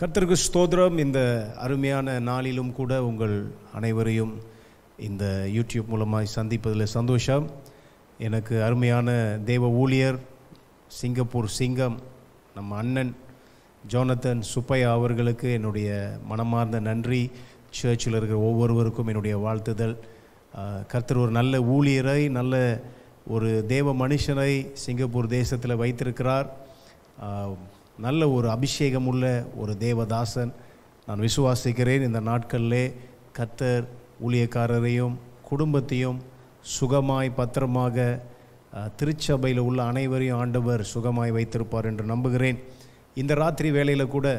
கர்த்தருக்கு ஸ்தோத்திரம் இந்த அருமையான நாளிலும் கூட உங்கள் அனைவரையும் இந்த யூடியூப் மூலமாய் சந்திப்பதில் சந்தோஷம் எனக்கு அருமையான தேவ ஊழியர் சிங்கப்பூர் சிங்கம் நம்ம அண்ணன் ஜோனத்தன் சுப்பையா அவர்களுக்கு என்னுடைய மனமார்ந்த நன்றி சர்ச்சில் இருக்கிற ஒவ்வொருவருக்கும் என்னுடைய வாழ்த்துதல் ஆஹ், கர்த்தர் ஒரு நல்ல ஊழியரை நல்ல ஒரு தேவ மனுஷனை சிங்கப்பூர் தேசத்தில் வைத்திருக்கிறார் ஆஹ், நல்ல ஒரு அபிஷேகம் உள்ள ஒரு தேவதாசன் நான் விசுவாசிக்கிறேன் இந்த நாட்களிலே கர்த்தர் ஊழியக்காரரையும் குடும்பத்தையும் சுகமாய் பத்திரமாக ஆஹ், திருச்சபையில் உள்ள அனைவரையும் ஆண்டவர் சுகமாய் வைத்திருப்பார் என்று நம்புகிறேன் இந்த ராத்திரி வேளையில் கூட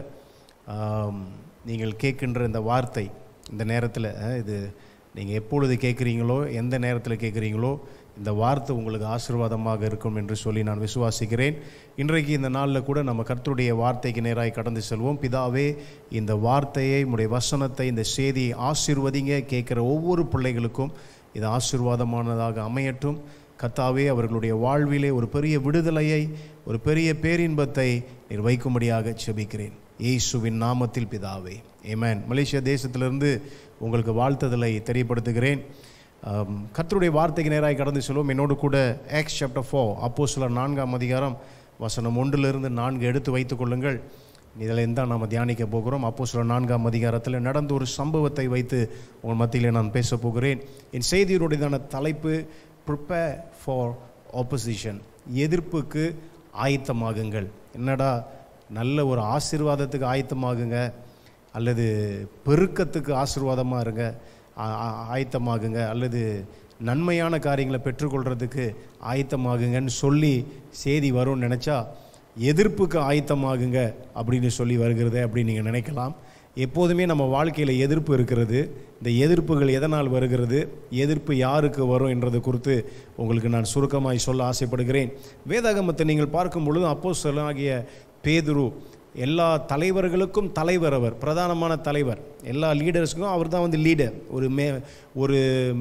ஆம், நீங்கள் கேட்கின்ற இந்த வார்த்தை இந்த நேரத்தில் அஹ், இது நீங்கள் எப்பொழுது கேட்குறீங்களோ எந்த நேரத்தில் கேட்குறீங்களோ இந்த வார்த்தை உங்களுக்கு ஆசீர்வாதமாக இருக்கும் என்று சொல்லி நான் விசுவாசிக்கிறேன் இன்றைக்கு இந்த நாளில் கூட நம்ம கர்த்தருடைய வார்த்தைக்கு நேராய் கடந்து செல்வோம் பிதாவே இந்த வார்த்தையை உடைய வசனத்தை இந்த செய்தியை ஆசீர்வதிங்க கேட்குற ஒவ்வொரு பிள்ளைகளுக்கும் இது ஆசீர்வாதமானதாக அமையட்டும் கர்த்தாவே அவர்களுடைய வாழ்விலே ஒரு பெரிய விடுதலையை ஒரு பெரிய பேரின்பத்தை நீர் வைக்கும்படியாக செபிக்கிறேன் இயேசுவின் நாமத்தில் பிதாவே ஏமேன் மலேசியா தேசத்திலிருந்து உங்களுக்கு வாழ்த்துதலை தெரியப்படுத்துகிறேன் ஆம், கர்த்தருடைய வார்த்தைக்கு நேராக கடந்து செல்வோம் என்னோடு கூட ஆக்ஸ் சாப்டர் ஃபோ அப்போ சில நான்காம் அதிகாரம் வசனம் ஒன்றிலிருந்து நான்கு எடுத்து வைத்துக் கொள்ளுங்கள் இதில் தான் நாம் தியானிக்க போகிறோம் அப்போ சில நான்காம் அதிகாரத்தில் நடந்த ஒரு சம்பவத்தை வைத்து உங்கள் மத்தியிலே நான் பேச போகிறேன் என் செய்தியினுடையதான தலைப்பு ப்ரிப்பேர் ஃபார் ஆப்போசிஷன் எதிர்ப்புக்கு ஆயத்தமாகுங்கள் என்னடா நல்ல ஒரு ஆசீர்வாதத்துக்கு ஆயத்தமாகுங்க அல்லது பெருக்கத்துக்கு ஆசீர்வாதமாக இருங்க ஆ- ஆ- ஆயத்தமாகுங்க அல்லது நன்மையான காரியங்களை பெற்றுக்கொள்கிறதுக்கு ஆயத்தமாகுங்கன்னு சொல்லி செய்தி வரும்னு நினச்சா எதிர்ப்புக்கு ஆயத்தமாகுங்க அப்படின்னு சொல்லி வருகிறது அப்படின்னு நீங்கள் நினைக்கலாம் எப்போதுமே நம்ம வாழ்க்கையில் எதிர்ப்பு இருக்கிறது இந்த எதிர்ப்புகள் எதனால் வருகிறது எதிர்ப்பு யாருக்கு வரும் என்றது குறித்து உங்களுக்கு நான் சுருக்கமாய் சொல்ல ஆசைப்படுகிறேன் வேதாகமத்தை நீங்கள் பார்க்கும் பொழுது அப்போ ஆகிய பேதுரு எல்லா தலைவர்களுக்கும் தலைவர் அவர் பிரதானமான தலைவர் எல்லா லீடர்ஸுக்கும் அவர் தான் வந்து லீடர் ஒரு மே ஒரு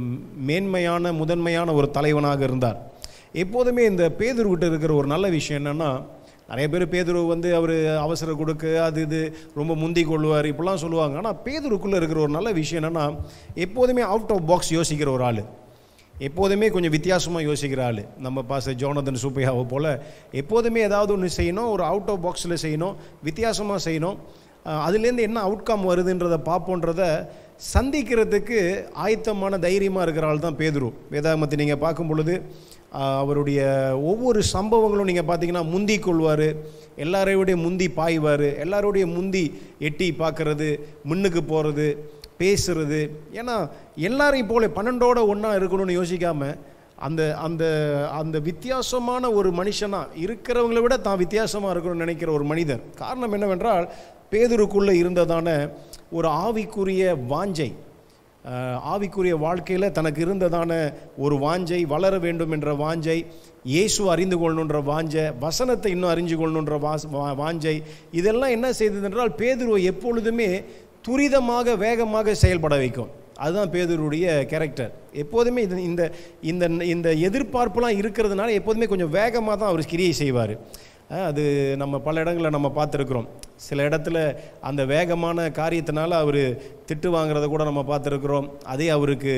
மேன்மையான முதன்மையான ஒரு தலைவனாக இருந்தார் எப்போதுமே இந்த பேதுருக்கிட்ட இருக்கிற ஒரு நல்ல விஷயம் என்னென்னா நிறைய பேர் பேதுரு வந்து அவர் அவசர கொடுக்கு அது இது ரொம்ப முந்தி கொள்வார் இப்படிலாம் சொல்லுவாங்க ஆனால் பேதுருக்குள்ளே இருக்கிற ஒரு நல்ல விஷயம் என்னென்னா எப்போதுமே அவுட் ஆஃப் பாக்ஸ் யோசிக்கிற ஒரு ஆள் எப்போதுமே கொஞ்சம் வித்தியாசமாக யோசிக்கிற ஆள் நம்ம பாச ஜோனதன் சூப்பையாவை போல் எப்போதுமே ஏதாவது ஒன்று செய்யணும் ஒரு அவுட் ஆஃப் பாக்ஸில் செய்யணும் வித்தியாசமாக செய்யணும் அஹ் அதுலேருந்து என்ன அவுட்கம் வருதுன்றதை பார்ப்போன்றத சந்திக்கிறதுக்கு ஆயத்தமான தைரியமாக இருக்கிற ஆள் தான் பேதுரு வேதாகமத்தை நீங்கள் பார்க்கும் பொழுது ஆஹ் அவருடைய ஒவ்வொரு சம்பவங்களும் நீங்கள் பார்த்தீங்கன்னா முந்தி கொள்வார் எல்லாரையோடைய முந்தி பாய்வார் எல்லாரோடைய முந்தி எட்டி பார்க்கறது முன்னுக்கு போகிறது பேசுறது ஏன்னா எல்லாரையும் போல பன்னெண்டோட ஒன்றா இருக்கணும்னு யோசிக்காமல் அந்த அந்த அந்த வித்தியாசமான ஒரு மனுஷனாக இருக்கிறவங்களை விட தான் வித்தியாசமாக இருக்கணும்னு நினைக்கிற ஒரு மனிதர் காரணம் என்னவென்றால் பேதுருக்குள்ளே இருந்ததான ஒரு ஆவிக்குரிய வாஞ்சை ஆஹ் ஆவிக்குரிய வாழ்க்கையில் தனக்கு இருந்ததான ஒரு வாஞ்சை வளர வேண்டும் என்ற வாஞ்சை இயேசு அறிந்து கொள்ளணுன்ற வாஞ்சை வசனத்தை இன்னும் அறிஞ்சு கொள்ளணுன்ற வாஸ் வா- வாஞ்சை இதெல்லாம் என்ன செய்தது என்றால் பேதுருவை எப்பொழுதுமே துரிதமாக வேகமாக செயல்பட வைக்கும் அதுதான் பேதுருடைய கேரக்டர் எப்போதுமே இது இந்த இந்த இந்த எதிர்பார்ப்புலாம் இருக்கிறதுனால எப்போதுமே கொஞ்சம் வேகமாக தான் அவர் கிரியை செய்வார் அது நம்ம பல இடங்களில் நம்ம பார்த்துருக்குறோம் சில இடத்துல அந்த வேகமான காரியத்தினால அவர் திட்டு வாங்குறத கூட நம்ம பார்த்துருக்குறோம் அதே அவருக்கு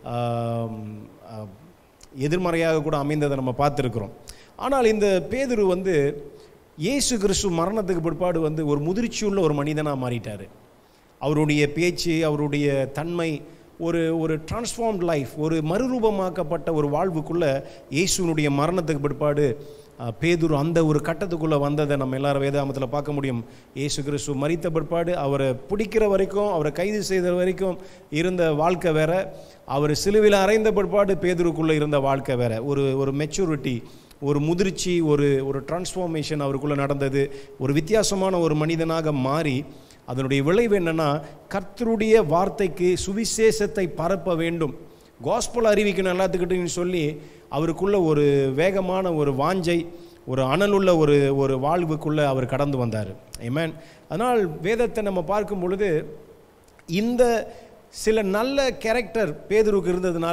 ஆம், ஆ, எதிர்மறையாக கூட அமைந்ததை நம்ம பார்த்துருக்குறோம் ஆனால் இந்த பேதுரு வந்து இயேசு கிறிஸ்து மரணத்துக்கு பிற்பாடு வந்து ஒரு முதிர்ச்சியுள்ள ஒரு மனிதனாக மாறிட்டார் அவருடைய பேச்சு அவருடைய தன்மை ஒரு ஒரு டிரான்ஸ்ஃபார்ம்ட் லைஃப் ஒரு மறுரூபமாக்கப்பட்ட ஒரு வாழ்வுக்குள்ளே இயேசுனுடைய மரணத்துக்கு பிற்பாடு அஹ், பேதுரு அந்த ஒரு கட்டத்துக்குள்ளே வந்ததை நம்ம எல்லாரும் வேதாமத்தில் பார்க்க முடியும் இயேசு கிறிஸ்து மரித்த பிற்பாடு அவரை பிடிக்கிற வரைக்கும் அவரை கைது செய்த வரைக்கும் இருந்த வாழ்க்கை வேற அவர் சிலுவையில் அறைந்த பிற்பாடு பேதுருக்குள்ளே இருந்த வாழ்க்கை வேற ஒரு ஒரு மெச்சூரிட்டி ஒரு முதிர்ச்சி ஒரு ஒரு டிரான்ஸ்ஃபார்மேஷன் அவருக்குள்ளே நடந்தது ஒரு வித்தியாசமான ஒரு மனிதனாக மாறி அதனுடைய விளைவு என்னன்னா கர்த்தருடைய வார்த்தைக்கு சுவிசேஷத்தை பரப்ப வேண்டும் காஸ்பல் அறிவிக்கணும் எல்லாத்துக்கிட்டையும் சொல்லி அவருக்குள்ள ஒரு வேகமான ஒரு வாஞ்சை ஒரு அனலுள்ள ஒரு ஒரு வாழ்வுக்குள்ளே அவர் கடந்து வந்தார் ஏமேன் அதனால் வேதத்தை நம்ம பார்க்கும் பொழுது இந்த சில நல்ல கேரக்டர் பேதுருக்கு இருந்ததுனால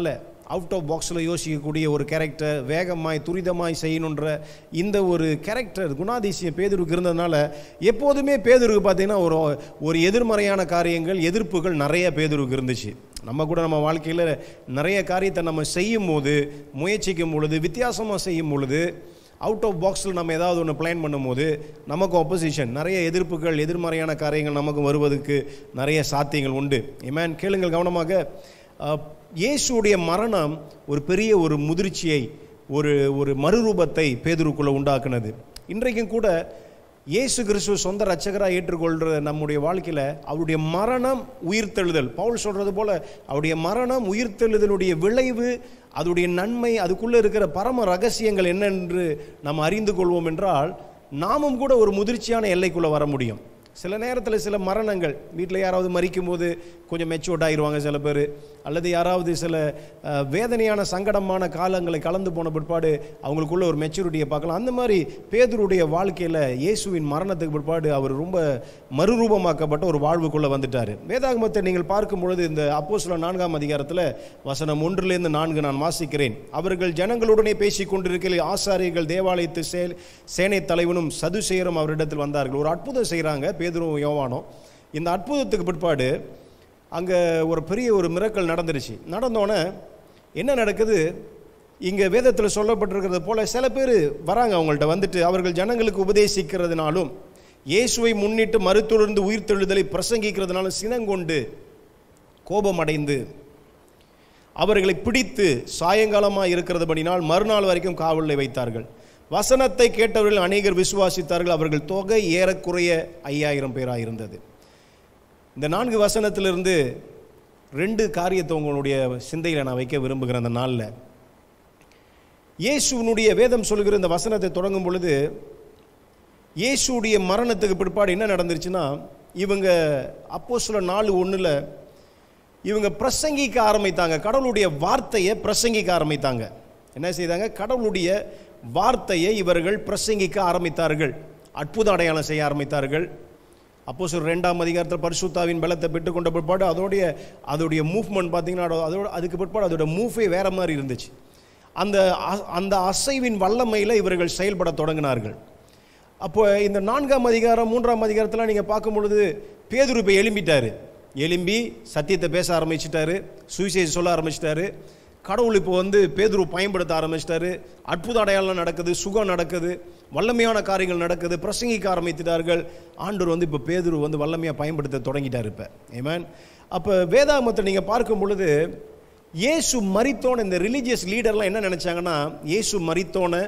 அவுட் ஆஃப் பாக்ஸில் யோசிக்கக்கூடிய ஒரு கேரக்டர் வேகமாய் துரிதமாய் செய்யணுன்ற இந்த ஒரு கேரக்டர் குணாதிசயம் பேதுருக்கு இருந்ததுனால எப்போதுமே பேதுருக்கு பார்த்தீங்கன்னா ஒரு ஒரு எதிர்மறையான காரியங்கள் எதிர்ப்புகள் நிறைய பேதுருக்கு இருந்துச்சு நம்ம கூட நம்ம வாழ்க்கையில் நிறைய காரியத்தை நம்ம செய்யும் போது முயற்சிக்கும் பொழுது வித்தியாசமாக செய்யும் பொழுது அவுட் ஆஃப் பாக்ஸில் நம்ம ஏதாவது ஒன்று பிளான் பண்ணும்போது நமக்கு ஆப்போசிஷன் நிறைய எதிர்ப்புகள் எதிர்மறையான காரியங்கள் நமக்கு வருவதற்கு நிறைய சாத்தியங்கள் உண்டு ஏமேன் கேளுங்கள் கவனமாக அஹ், இயேசுடைய மரணம் ஒரு பெரிய ஒரு முதிர்ச்சியை ஒரு ஒரு மறுரூபத்தை பேதுருக்குள்ளே உண்டாக்குனது இன்றைக்கும் கூட இயேசு கிறிஸ்துவ சொந்த ரட்சகராக ஏற்றுக்கொள்கிற நம்முடைய வாழ்க்கையில் அவருடைய மரணம் உயிர்த்தெழுதல் பவுல் சொல்கிறது போல அவருடைய மரணம் உயிர்த்தெழுதலுடைய விளைவு அதோடைய நன்மை அதுக்குள்ளே இருக்கிற பரம ரகசியங்கள் என்னென்று நாம் அறிந்து கொள்வோம் என்றால் நாமும் கூட ஒரு முதிர்ச்சியான எல்லைக்குள்ளே வர முடியும் சில நேரத்தில் சில மரணங்கள் வீட்டில் யாராவது மறிக்கும் போது கொஞ்சம் மெச்சூர்ட் ஆகிடுவாங்க சில பேர் அல்லது யாராவது சில அஹ், வேதனையான சங்கடமான காலங்களை கலந்து போன பிற்பாடு அவங்களுக்குள்ள ஒரு மெச்சூரிட்டியை பார்க்கலாம் அந்த மாதிரி பேதுருடைய வாழ்க்கையில் இயேசுவின் மரணத்துக்கு பிற்பாடு அவர் ரொம்ப மறுரூபமாக்கப்பட்ட ஒரு வாழ்வுக்குள்ளே வந்துட்டார் வேதாகமத்தை நீங்கள் பார்க்கும் பொழுது இந்த அப்போ சில நான்காம் அதிகாரத்தில் வசனம் ஒன்றிலிருந்து நான்கு நான் வாசிக்கிறேன் அவர்கள் ஜனங்களுடனே பேசிக் கொண்டிருக்கையில் ஆசாரியர்கள் தேவாலயத்து சே சேனை தலைவனும் சதுசேயரும் அவரிடத்தில் வந்தார்கள் ஒரு அற்புதம் செய்கிறாங்க பேதுரும் யோவானும் இந்த அற்புதத்துக்கு பிற்பாடு அங்கே ஒரு பெரிய ஒரு மிரக்கல் நடந்துருச்சு நடந்தோடனே என்ன நடக்குது இங்கே வேதத்தில் சொல்லப்பட்டிருக்கிறது போல சில பேர் வராங்க அவங்கள்ட்ட வந்துட்டு அவர்கள் ஜனங்களுக்கு உபதேசிக்கிறதுனாலும் இயேசுவை முன்னிட்டு மறுத்தொழுந்து உயிர்த்தெழுதலை பிரசங்கிக்கிறதுனாலும் சினங்கொண்டு கோபமடைந்து அவர்களை பிடித்து சாயங்காலமாக இருக்கிறதுபடினால் மறுநாள் வரைக்கும் காவலில் வைத்தார்கள் வசனத்தை கேட்டவர்கள் அநேகர் விசுவாசித்தார்கள் அவர்கள் தொகை ஏறக்குறைய ஐயாயிரம் பேராக இருந்தது இந்த நான்கு வசனத்திலிருந்து ரெண்டு காரியத்தை உங்களுடைய சிந்தையில் நான் வைக்க விரும்புகிறேன் அந்த நாளில் இயேசுனுடைய வேதம் சொல்கிற இந்த வசனத்தை தொடங்கும் பொழுது இயேசுடைய மரணத்துக்கு பிற்பாடு என்ன நடந்துருச்சுன்னா இவங்க அப்போ சில நாலு ஒன்றில் இவங்க பிரசங்கிக்க ஆரம்பித்தாங்க கடவுளுடைய வார்த்தையை பிரசங்கிக்க ஆரம்பித்தாங்க என்ன செய்தாங்க கடவுளுடைய வார்த்தையை இவர்கள் பிரசங்கிக்க ஆரம்பித்தார்கள் அற்புத அடையாளம் செய்ய ஆரம்பித்தார்கள் அப்போ சில ரெண்டாம் அதிகாரத்தில் பரிசுத்தாவின் பலத்தை பெற்றுக்கொண்ட பிற்பாடு அதோடைய அதோடைய மூவ்மெண்ட் பார்த்தீங்கன்னா அதோ- அதோட அதுக்கு பிற்பாடு அதோட மூவே வேற மாதிரி இருந்துச்சு அந்த அ- அந்த அசைவின் வல்லமையில் இவர்கள் செயல்பட தொடங்கினார்கள் அப்போ இந்த நான்காம் அதிகாரம் மூன்றாம் அதிகாரத்தில் நீங்கள் பார்க்கும் பொழுது பேதுரு இப்போ எழும்பிட்டாரு எழும்பி சத்தியத்தை பேச ஆரம்பிச்சிட்டாரு சுவிசேஷம் சொல்ல ஆரம்பிச்சிட்டாரு கடவுள் இப்போ வந்து பேதுரு பயன்படுத்த ஆரம்பிச்சிட்டாரு அற்புத அடையாளம் நடக்குது சுகம் நடக்குது வல்லமையான காரியங்கள் நடக்குது பிரசங்கிக்க ஆரம்பித்துட்டார்கள் ஆண்டவர் வந்து இப்போ பேதுரு வந்து வல்லமையாக பயன்படுத்த தொடங்கிட்டார் இப்போ ஏமேன் அப்போ வேதாகமத்தை நீங்கள் பார்க்கும் பொழுது இயேசு மரித்தோன இந்த ரிலீஜியஸ் லீடர்லாம் என்ன நினச்சாங்கன்னா இயேசு மரித்தோன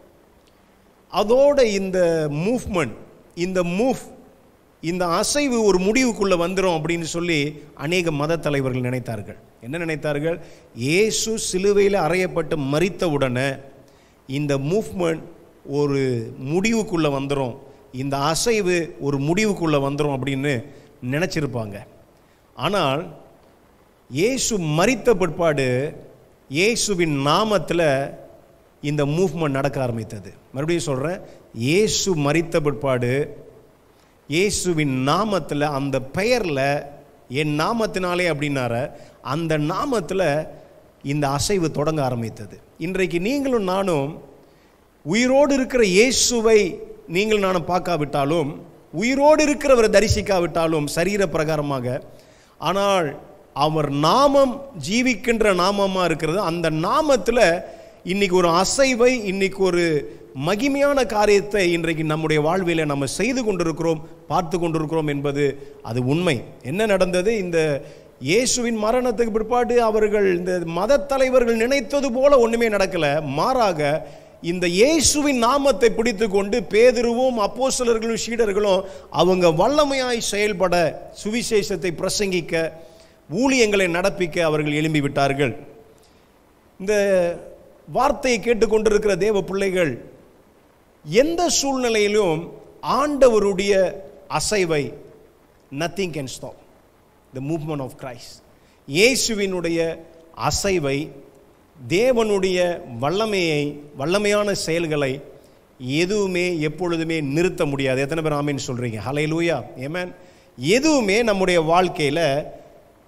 அதோட இந்த மூவ்மெண்ட் இந்த மூவ் இந்த அசைவு ஒரு முடிவுக்குள்ளே வந்துடும் அப்படின்னு சொல்லி அநேக மத தலைவர்கள் நினைத்தார்கள் என்ன நினைத்தார்கள் இயேசு சிலுவையில் அறையப்பட்டு மறித்த உடனே இந்த மூவ்மெண்ட் ஒரு முடிவுக்குள்ளே வந்துடும் இந்த அசைவு ஒரு முடிவுக்குள்ளே வந்துடும் அப்படின்னு நினச்சிருப்பாங்க ஆனால் இயேசு மரித்த பிற்பாடு இயேசுவின் நாமத்தில் இந்த மூவ்மெண்ட் நடக்க ஆரம்பித்தது மறுபடியும் சொல்கிறேன் இயேசு மரித்த பிற்பாடு இயேசுவின் நாமத்தில் அந்த பெயரில் என் நாமத்தினாலே அப்படின்னார அந்த நாமத்தில் இந்த அசைவு தொடங்க ஆரம்பித்தது இன்றைக்கு நீங்களும் நானும் உயிரோடு இருக்கிற இயேசுவை நீங்கள் நானும் பார்க்காவிட்டாலும் உயிரோடு இருக்கிறவரை தரிசிக்காவிட்டாலும் சரீர பிரகாரமாக ஆனால் அவர் நாமம் ஜீவிக்கின்ற நாமமாக இருக்கிறது அந்த நாமத்தில் இன்னைக்கு ஒரு அசைவை இன்னைக்கு ஒரு மகிமையான காரியத்தை இன்றைக்கு நம்முடைய வாழ்வில நம்ம செய்து கொண்டிருக்கிறோம் பார்த்து கொண்டிருக்கிறோம் என்பது அது உண்மை என்ன நடந்தது இந்த இயேசுவின் மரணத்துக்கு பிற்பாடு அவர்கள் இந்த மத தலைவர்கள் நினைத்தது போல ஒண்ணுமே நடக்கல மாறாக இந்த இயேசுவின் நாமத்தை பிடித்து கொண்டு பேதுருவும் அப்போஸ்தலர்களும் சீடர்களும் அவங்க வல்லமையாய் செயல்பட சுவிசேஷத்தை பிரசங்கிக்க ஊழியங்களை நடப்பிக்க அவர்கள் எழும்பி விட்டார்கள் இந்த வார்த்தையை கேட்டுக்கொண்டிருக்கிற தேவ பிள்ளைகள் எந்த சூழ்நிலையிலும் ஆண்டவருடைய அசைவை nothing can stop the movement of Christ இயேசுவினுடைய அசைவை தேவனுடைய வல்லமையை வல்லமையான செயல்களை எதுவுமே எப்பொழுதுமே நிறுத்த முடியாது எத்தனை பேர் ஆமீன் சொல்றீங்க ஹலை லூயா ஏமேன் எதுவுமே நம்முடைய வாழ்க்கையில்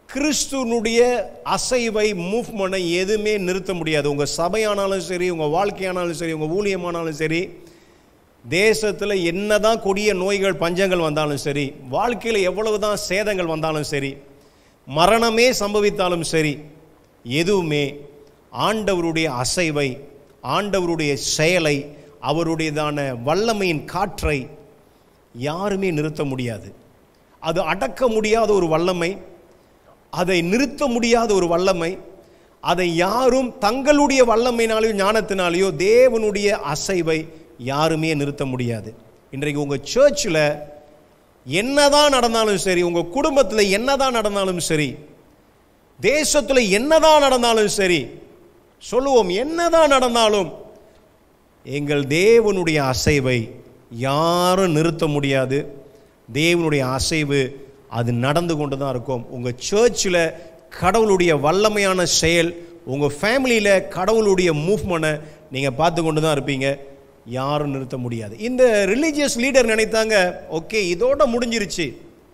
கிறிஸ்துனுடைய அசைவை மூவ்மெண்ட்டை எதுவுமே நிறுத்த முடியாது உங்கள் சபையானாலும் சரி உங்கள் வாழ்க்கையானாலும் சரி உங்கள் ஊழியமானாலும் சரி தேசத்தில் என்னதான் கொடிய நோய்கள் பஞ்சங்கள் வந்தாலும் சரி வாழ்க்கையில் எவ்வளவு தான் சேதங்கள் வந்தாலும் சரி மரணமே சம்பவித்தாலும் சரி எதுவுமே ஆண்டவருடைய அசைவை ஆண்டவருடைய செயலை அவருடையதான வல்லமையின் காற்றை யாருமே நிறுத்த முடியாது அது அடக்க முடியாத ஒரு வல்லமை அதை நிறுத்த முடியாத ஒரு வல்லமை அதை யாரும் தங்களுடைய வல்லமையினாலேயோ ஞானத்தினாலேயோ தேவனுடைய அசைவை யாருமே நிறுத்த முடியாது இன்றைக்கு உங்கள் சர்ச்சில் என்னதான் நடந்தாலும் சரி உங்கள் குடும்பத்தில் என்னதான் நடந்தாலும் சரி தேசத்தில் என்னதான் நடந்தாலும் சரி சொல்லுவோம் என்னதான் நடந்தாலும் எங்கள் தேவனுடைய அசைவை யாரும் நிறுத்த முடியாது தேவனுடைய அசைவு அது நடந்து கொண்டு தான் இருக்கும் உங்கள் சர்ச்சில் கடவுளுடைய வல்லமையான செயல் உங்கள் ஃபேமிலியில் கடவுளுடைய மூவ்மெண்ட்டை நீங்கள் பார்த்து கொண்டு தான் இருப்பீங்க யாரும் நிறுத்த முடியாது இந்த ரிலீஜியஸ் லீடர் நினைத்தாங்க ஓகே இதோட முடிஞ்சிருச்சு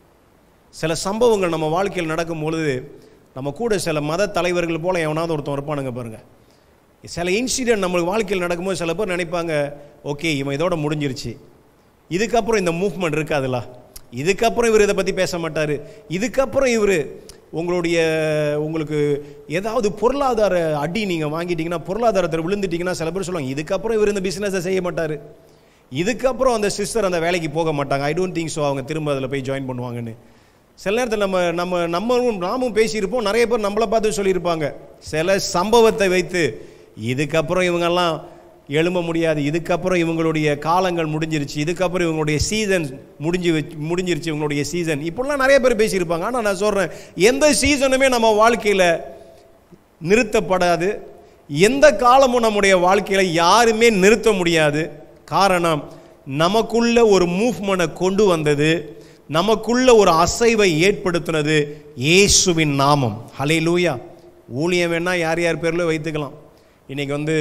சில சம்பவங்கள் நம்ம வாழ்க்கையில் நடக்கும் பொழுது நம்ம கூட சில மத தலைவர்கள் போல எவனாவது ஒருத்தன் இருப்பானுங்க பாருங்க சில இன்சிடென்ட் நம்ம வாழ்க்கையில் நடக்கும்போது சில பேர் நினைப்பாங்க ஓகே இவன் இதோட முடிஞ்சிருச்சு இதுக்கப்புறம் இந்த மூவ்மெண்ட் இருக்காதுல்ல இதுக்கப்புறம் இவர் இதை பற்றி பேச மாட்டார் இதுக்கப்புறம் இவர் உங்களுடைய உங்களுக்கு ஏதாவது பொருளாதார அடி நீங்கள் வாங்கிட்டீங்கன்னா பொருளாதாரத்தில் விழுந்துட்டீங்கன்னா சில பேர் சொல்லுவாங்க இதுக்கப்புறம் இவர் இந்த பிஸ்னஸை செய்ய மாட்டார் இதுக்கப்புறம் அந்த சிஸ்டர் அந்த வேலைக்கு போக மாட்டாங்க ஐ டோன்ட் திங்க் ஸோ அவங்க திரும்ப அதில் போய் ஜாயின் பண்ணுவாங்கன்னு சில நேரத்தில் நம்ம நம்ம நம்மளும் நாமும் பேசியிருப்போம் நிறைய பேர் நம்மளை பார்த்து சொல்லியிருப்பாங்க சில சம்பவத்தை வைத்து இதுக்கப்புறம் இவங்கெல்லாம் எழும்ப முடியாது இதுக்கப்புறம் இவங்களுடைய காலங்கள் முடிஞ்சிருச்சு இதுக்கப்புறம் இவங்களுடைய சீசன் முடிஞ்சு வச்சு முடிஞ்சிருச்சு இவங்களுடைய சீசன் இப்படிலாம் நிறைய பேர் பேசியிருப்பாங்க ஆனால் நான் சொல்கிறேன் எந்த சீசனுமே நம்ம வாழ்க்கையில் நிறுத்தப்படாது எந்த காலமும் நம்முடைய வாழ்க்கையில் யாருமே நிறுத்த முடியாது காரணம் நமக்குள்ள ஒரு மூவ்மெண்ட்டை கொண்டு வந்தது நமக்குள்ள ஒரு அசைவை ஏற்படுத்தினது இயேசுவின் நாமம் ஹலே லூயா ஊழியம் வேணால் யார் யார் பேரில் வைத்துக்கலாம் இன்றைக்கி வந்து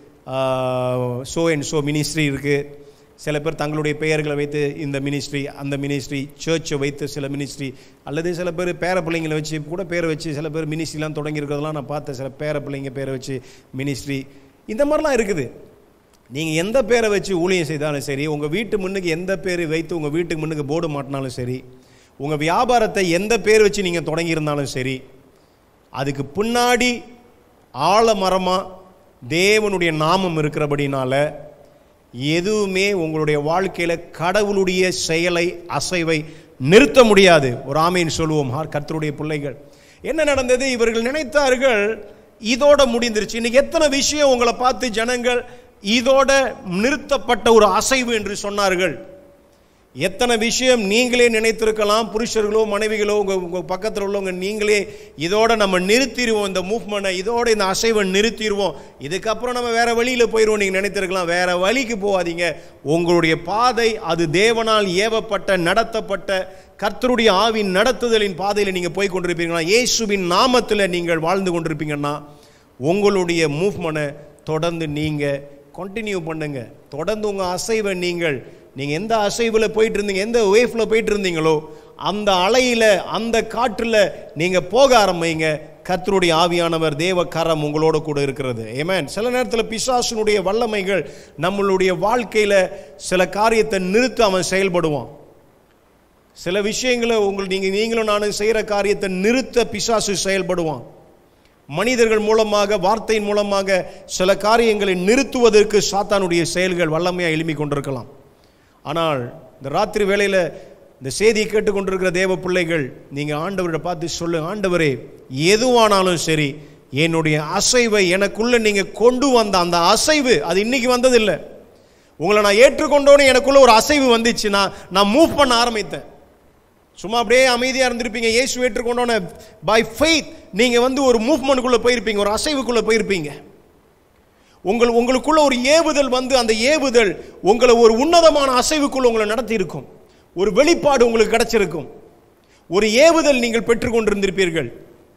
ஷோ அண்ட் ஷோ மினிஸ்ட்ரி இருக்குது சில பேர் தங்களுடைய பெயர்களை வைத்து இந்த மினிஸ்ட்ரி அந்த மினிஸ்ட்ரி சர்ச்சை வைத்து சில மினிஸ்ட்ரி அல்லது சில பேர் பேர பிள்ளைங்களை வச்சு கூட பேரை வச்சு சில பேர் மினிஸ்ட்ரிலாம் தொடங்கியிருக்கிறதெல்லாம் நான் பார்த்தேன் சில பேர பிள்ளைங்க பேரை வச்சு மினிஸ்ட்ரி இந்த மாதிரிலாம் இருக்குது நீங்கள் எந்த பேரை வச்சு ஊழியம் செய்தாலும் சரி உங்கள் வீட்டு முன்னுக்கு எந்த பேர் வைத்து உங்கள் வீட்டுக்கு முன்னுக்கு போர்டு மாட்டினாலும் சரி உங்கள் வியாபாரத்தை எந்த பேர் வச்சு நீங்கள் தொடங்கியிருந்தாலும் சரி அதுக்கு பின்னாடி ஆழமரமாக தேவனுடைய நாமம் இருக்கிறபடினால எதுவுமே உங்களுடைய வாழ்க்கையில் கடவுளுடைய செயலை அசைவை நிறுத்த முடியாது ஒரு ஆமைன்னு சொல்லுவோம் ஆர் கர்த்தருடைய பிள்ளைகள் என்ன நடந்தது இவர்கள் நினைத்தார்கள் இதோட முடிந்துருச்சு இன்னைக்கு எத்தனை விஷயம் உங்களை பார்த்து ஜனங்கள் இதோட நிறுத்தப்பட்ட ஒரு அசைவு என்று சொன்னார்கள் எத்தனை விஷயம் நீங்களே நினைத்திருக்கலாம் புருஷர்களோ மனைவிகளோ உங்கள் உங்கள் பக்கத்தில் உள்ளவங்க நீங்களே இதோட நம்ம நிறுத்திடுவோம் இந்த மூவ்மெண்ட்டை இதோட இந்த அசைவை நிறுத்திடுவோம் இதுக்கப்புறம் நம்ம வேற வழியில் போயிடுவோம் நீங்கள் நினைத்திருக்கலாம் வேற வழிக்கு போகாதீங்க உங்களுடைய பாதை அது தேவனால் ஏவப்பட்ட நடத்தப்பட்ட கர்த்தருடைய ஆவின் நடத்துதலின் பாதையில் நீங்கள் போய் கொண்டிருப்பீங்கன்னா இயேசுவின் நாமத்தில் நீங்கள் வாழ்ந்து கொண்டிருப்பீங்கன்னா உங்களுடைய மூவ்மெண்ட்டை தொடர்ந்து நீங்கள் கண்டினியூ பண்ணுங்க தொடர்ந்து உங்கள் அசைவை நீங்கள் நீங்கள் எந்த அசைவில் போயிட்டு இருந்தீங்க எந்த வேஃபில் போயிட்டு இருந்தீங்களோ அந்த அலையில் அந்த காற்றில் நீங்கள் போக ஆரம்பிங்க கர்த்தருடைய ஆவியானவர் தேவ கரம் உங்களோட கூட இருக்கிறது ஏமேன் சில நேரத்தில் பிசாசனுடைய வல்லமைகள் நம்மளுடைய வாழ்க்கையில் சில காரியத்தை நிறுத்த அவன் செயல்படுவான் சில விஷயங்களை உங்கள் நீங்கள் நீங்களும் நானும் செய்கிற காரியத்தை நிறுத்த பிசாசு செயல்படுவான் மனிதர்கள் மூலமாக வார்த்தையின் மூலமாக சில காரியங்களை நிறுத்துவதற்கு சாத்தானுடைய செயல்கள் வல்லமையாக எழுப்பி கொண்டிருக்கலாம் ஆனால் இந்த ராத்திரி வேளையில் இந்த செய்தியை கேட்டுக்கொண்டிருக்கிற தேவ பிள்ளைகள் நீங்கள் ஆண்டவரை பார்த்து சொல்லு ஆண்டவரே எதுவானாலும் சரி என்னுடைய அசைவை எனக்குள்ள நீங்கள் கொண்டு வந்த அந்த அசைவு அது இன்னைக்கு வந்ததில்லை உங்களை நான் ஏற்றுக்கொண்டோன்னு எனக்குள்ள ஒரு அசைவு வந்துச்சு நான் நான் மூவ் பண்ண ஆரம்பித்தேன் சும்மா அப்படியே அமைதியாக இருந்திருப்பீங்க இயேசு ஏற்றுக்கொண்டோன்னே பை ஃபெய்த் நீங்கள் வந்து ஒரு மூவ்மெண்ட்டுக்குள்ளே போயிருப்பீங்க ஒரு அசைவுக்குள்ளே போயிருப்பீங்க உங்கள் உங்களுக்குள்ள ஒரு ஏவுதல் வந்து அந்த ஏவுதல் உங்களை ஒரு உன்னதமான அசைவுக்குள்ள உங்களை நடத்தி இருக்கும் ஒரு வெளிப்பாடு உங்களுக்கு கிடைச்சிருக்கும் ஒரு ஏவுதல் நீங்கள் பெற்றுக்கொண்டிருந்திருப்பீர்கள்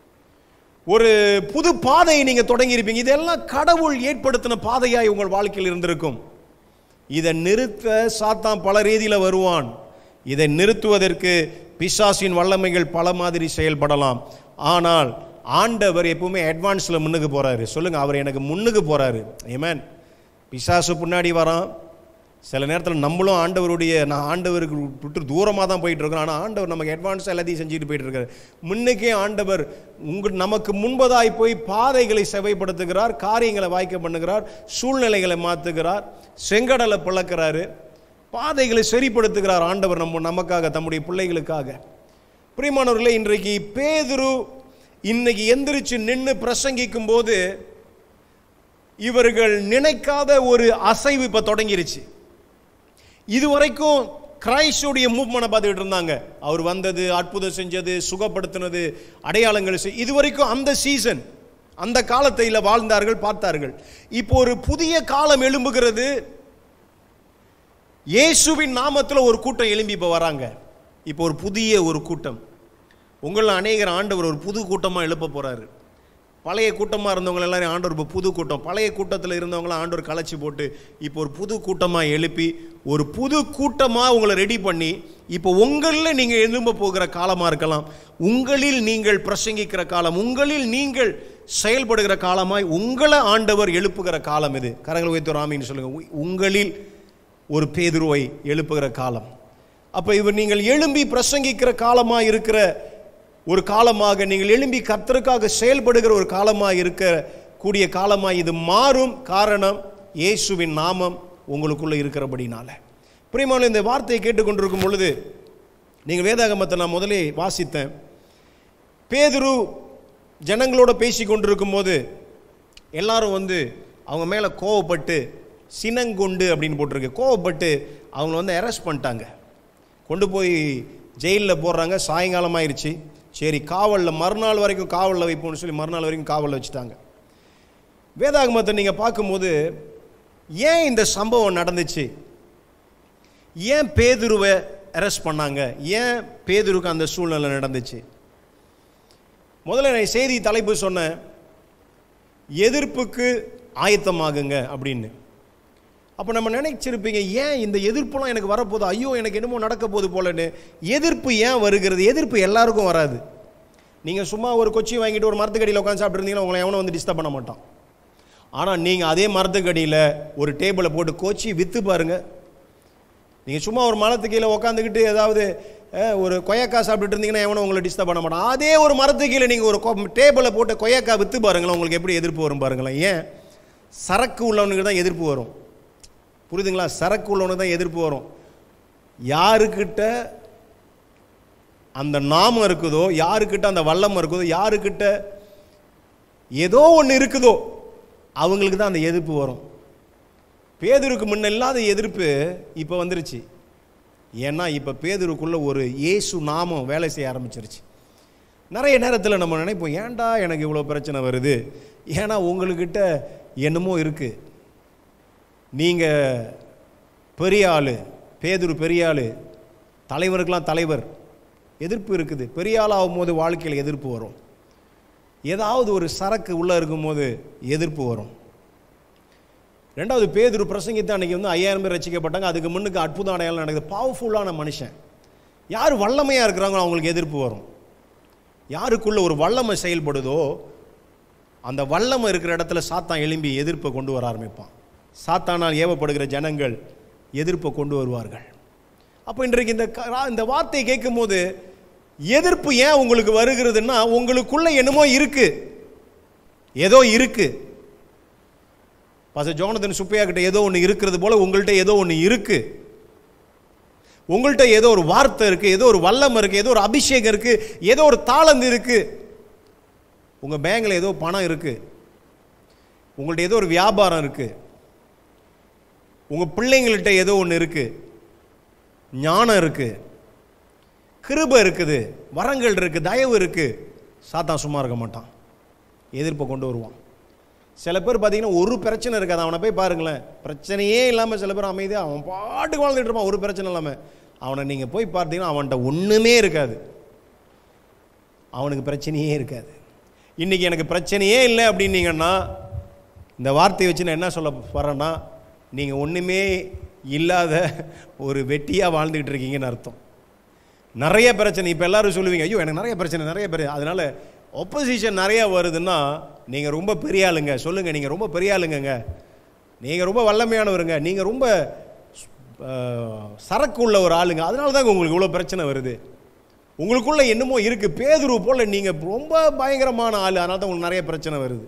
ஒரு புது பாதையை நீங்கள் தொடங்கியிருப்பீங்க இதெல்லாம் கடவுள் ஏற்படுத்தின பாதையாய் உங்கள் வாழ்க்கையில் இருந்திருக்கும் இதை நிறுத்த சாத்தான் பல ரீதியில் வருவான் இதை நிறுத்துவதற்கு பிசாசின் வல்லமைகள் பல மாதிரி செயல்படலாம் ஆனால் ஆண்டவர் எப்பவுமே அட்வான்ஸில் முன்னுக்கு போகிறாரு சொல்லுங்கள் அவர் எனக்கு முன்னுக்கு போகிறாரு ஏமேன் பிசாசு பின்னாடி வரான் சில நேரத்தில் நம்மளும் ஆண்டவருடைய நான் ஆண்டவருக்கு விட்டு தூரமாக தான் போயிட்டு இருக்கோம் ஆனால் ஆண்டவர் நமக்கு அட்வான்ஸாக எல்லாத்தையும் செஞ்சுட்டு போயிட்டு இருக்காரு முன்னுக்கே ஆண்டவர் உங்க நமக்கு முன்பதாய் போய் பாதைகளை செவைப்படுத்துகிறார் காரியங்களை வாய்க்க பண்ணுகிறார் சூழ்நிலைகளை மாற்றுகிறார் செங்கடலை பிளக்கிறாரு பாதைகளை சரிப்படுத்துகிறார் ஆண்டவர் நம்ம நமக்காக தம்முடைய பிள்ளைகளுக்காக பிரியமானவர்களே இன்றைக்கு பேதுரு இன்னைக்கு எந்திரிச்சு நின்று பிரசங்கிக்கும் போது இவர்கள் நினைக்காத ஒரு அசைவு இப்போ தொடங்கிருச்சு இதுவரைக்கும் கிரைஸ்டுடைய மூவ்மெண்ட் பார்த்துக்கிட்டு இருந்தாங்க அவர் வந்தது அற்புதம் செஞ்சது சுகப்படுத்தினது அடையாளங்கள் செய் இதுவரைக்கும் அந்த சீசன் அந்த காலத்தில் வாழ்ந்தார்கள் பார்த்தார்கள் இப்போ ஒரு புதிய காலம் எழும்புகிறது இயேசுவின் நாமத்தில் ஒரு கூட்டம் எழும்பி இப்போ வராங்க இப்போ ஒரு புதிய ஒரு கூட்டம் உங்களில் அநேகர் ஆண்டவர் ஒரு புது கூட்டமாக எழுப்ப போகிறாரு பழைய கூட்டமாக இருந்தவங்க எல்லாரும் ஆண்டவர் இப்போ புது கூட்டம் பழைய கூட்டத்தில் இருந்தவங்களாம் ஆண்டவர் கலைச்சி போட்டு இப்போ ஒரு புது கூட்டமாக எழுப்பி ஒரு புது கூட்டமாக உங்களை ரெடி பண்ணி இப்போ உங்களில் நீங்கள் எழும்ப போகிற காலமாக இருக்கலாம் உங்களில் நீங்கள் பிரசங்கிக்கிற காலம் உங்களில் நீங்கள் செயல்படுகிற காலமாய் உங்களை ஆண்டவர் எழுப்புகிற காலம் இது கரங்களை வைத்து ராமின்னு சொல்லுங்கள் உ- உங்களில் ஒரு பேதுருவை எழுப்புகிற காலம் அப்போ இவர் நீங்கள் எழும்பி பிரசங்கிக்கிற காலமாக இருக்கிற ஒரு காலமாக நீங்கள் எழும்பி கர்த்தருக்காக செயல்படுகிற ஒரு காலமாக இருக்க கூடிய காலமாக இது மாறும் காரணம் இயேசுவின் நாமம் உங்களுக்குள்ள இருக்கிறபடினால பிரியமான இந்த வார்த்தையை கேட்டுக்கொண்டிருக்கும் பொழுது நீங்கள் வேதாகமத்தை நான் முதலே வாசித்தேன் பேதுரு ஜனங்களோட பேசி கொண்டிருக்கும் போது எல்லாரும் வந்து அவங்க மேலே கோவப்பட்டு சினங்கொண்டு அப்படின்னு போட்டிருக்கு கோவப்பட்டு அவங்கள வந்து அரெஸ்ட் பண்ணிட்டாங்க கொண்டு போய் ஜெயிலில் போடுறாங்க சாயங்காலம் ஆயிடுச்சு சரி காவலில் மறுநாள் வரைக்கும் காவலில் வைப்போம்னு சொல்லி மறுநாள் வரைக்கும் காவலில் வச்சுட்டாங்க வேதாகமத்தை நீங்கள் பார்க்கும்போது ஏன் இந்த சம்பவம் நடந்துச்சு ஏன் பேதுருவை அரெஸ்ட் பண்ணாங்க ஏன் பேதுருக்கு அந்த சூழ்நிலை நடந்துச்சு முதல்ல நான் செய்தி தலைப்பு சொன்னேன் எதிர்ப்புக்கு ஆயத்தமாகுங்க அப்படின்னு அப்போ நம்ம நினைச்சிருப்பீங்க ஏன் இந்த எதிர்ப்புலாம் எனக்கு வரப்போகுது ஐயோ எனக்கு என்னமோ நடக்க போகுது போலன்னு எதிர்ப்பு ஏன் வருகிறது எதிர்ப்பு எல்லாருக்கும் வராது நீங்கள் சும்மா ஒரு கொச்சி வாங்கிட்டு ஒரு மரத்துக்கடியில் உட்காந்து சாப்பிட்ருந்தீங்கன்னா உங்களை எவனும் வந்து டிஸ்டர்ப் பண்ண மாட்டான் ஆனால் நீங்கள் அதே மரத்துக்கடியில் ஒரு டேபிளை போட்டு கோச்சி விற்று பாருங்க நீங்கள் சும்மா ஒரு மரத்து கீழே உட்காந்துக்கிட்டு ஏதாவது அஹ், ஒரு கொய்யாக்காய் சாப்பிட்டுட்டு இருந்தீங்கன்னா எவனும் உங்களை டிஸ்டர்ப் பண்ண மாட்டான் அதே ஒரு மரத்து கீழே நீங்கள் ஒரு டேபிளை போட்டு கொய்யாக்காய் விற்று பாருங்களேன் உங்களுக்கு எப்படி எதிர்ப்பு வரும் பாருங்களேன் ஏன் சரக்கு உள்ளவனுக்கு தான் எதிர்ப்பு வரும் புரியுதுங்களா சரக்கு உள்ளவனுக்கு தான் எதிர்ப்பு வரும் யாருக்கிட்ட அந்த நாமம் இருக்குதோ யாருக்கிட்ட அந்த வல்லம் இருக்குதோ யாருக்கிட்ட ஏதோ ஒன்று இருக்குதோ அவங்களுக்கு தான் அந்த எதிர்ப்பு வரும் பேதுருக்கு முன்ன இல்லாத எதிர்ப்பு இப்போ வந்துருச்சு ஏன்னா இப்போ பேதுருக்குள்ள ஒரு இயேசு நாமம் வேலை செய்ய ஆரம்பிச்சிருச்சு நிறைய நேரத்தில் நம்ம நினைப்போம் ஏன்டா எனக்கு இவ்வளோ பிரச்சனை வருது ஏன்னா உங்கள்கிட்ட என்னமோ இருக்குது நீங்கள் பெரிய ஆள் பேதுரு பெரிய ஆள் தலைவருக்கெல்லாம் தலைவர் எதிர்ப்பு இருக்குது பெரிய ஆள் ஆகும்போது வாழ்க்கையில் எதிர்ப்பு வரும் ஏதாவது ஒரு சரக்கு உள்ளே இருக்கும்போது எதிர்ப்பு வரும் ரெண்டாவது பேதுரு பிரசங்கித்த அன்னைக்கு வந்து ஐயாயிரம் பேர் ரசிக்கப்பட்டாங்க அதுக்கு முன்னுக்கு அற்புத அடையாளம் நடக்குது பவர்ஃபுல்லான மனுஷன் யார் வல்லமையாக இருக்கிறாங்களோ அவங்களுக்கு எதிர்ப்பு வரும் யாருக்குள்ள ஒரு வல்லமை செயல்படுதோ அந்த வல்லமை இருக்கிற இடத்துல சாத்தான் எழும்பி எதிர்ப்பை கொண்டு வர ஆரம்பிப்பான் சாத்தானால் ஏவப்படுகிற ஜனங்கள் எதிர்ப்பை கொண்டு வருவார்கள் அப்போ இன்றைக்கு இந்த க- இந்த வார்த்தையை கேட்கும்போது எதிர்ப்பு ஏன் உங்களுக்கு வருகிறதுன்னா உங்களுக்குள்ள என்னமோ இருக்கு ஏதோ இருக்கு பாச ஜோனதன் சுப்பையா கிட்ட ஏதோ ஒன்று இருக்கிறது போல உங்கள்கிட்ட ஏதோ ஒன்று இருக்கு உங்கள்கிட்ட ஏதோ ஒரு வார்த்தை இருக்கு ஏதோ ஒரு வல்லம் இருக்கு ஏதோ ஒரு அபிஷேகம் இருக்கு ஏதோ ஒரு தாளந்து இருக்கு உங்க பேங்க்ல ஏதோ பணம் இருக்கு உங்கள்ட்ட ஏதோ ஒரு வியாபாரம் இருக்கு உங்க பிள்ளைங்கள்ட்ட ஏதோ ஒன்று இருக்கு ஞானம் இருக்கு கிருபை இருக்குது வரங்கள் இருக்கு தயவு இருக்கு சாத்தான் சும்மா இருக்க மாட்டான் எதிர்ப்பை கொண்டு வருவான் சில பேர் பார்த்தீங்கன்னா ஒரு பிரச்சனை இருக்காது அவனை போய் பாருங்களேன் பிரச்சனையே இல்லாமல் சில பேர் அமைதியாக அவன் பாட்டுக்கு வாழ்ந்துட்டு இருப்பான் ஒரு பிரச்சனை இல்லாமல் அவனை நீங்கள் போய் பார்த்தீங்கன்னா அவன்கிட்ட ஒன்றுமே இருக்காது அவனுக்கு பிரச்சனையே இருக்காது இன்றைக்கி எனக்கு பிரச்சனையே இல்லை அப்படின்னீங்கன்னா இந்த வார்த்தையை வச்சு நான் என்ன சொல்ல போகிறேன்னா நீங்கள் ஒன்றுமே இல்லாத ஒரு வெட்டியாக வாழ்ந்துக்கிட்டு இருக்கீங்கன்னு அர்த்தம் நிறைய பிரச்சனை இப்போ எல்லாரும் சொல்லுவீங்க ஐயோ எனக்கு நிறைய பிரச்சனை நிறைய பிரச்சனை அதனால ஒப்போசிஷன் நிறைய வருதுன்னா நீங்கள் ரொம்ப பெரிய ஆளுங்க சொல்லுங்கள் நீங்கள் ரொம்ப பெரிய ஆளுங்கங்க நீங்கள் ரொம்ப வல்லமையானவருங்க நீங்கள் ரொம்ப அஹ், சரக்கு உள்ள ஒரு ஆளுங்க அதனால தாங்க உங்களுக்கு இவ்வளோ பிரச்சனை வருது உங்களுக்குள்ள என்னமோ இருக்குது பேதுரு போல் நீங்கள் ரொம்ப பயங்கரமான ஆள் அதனால தான் உங்களுக்கு நிறைய பிரச்சனை வருது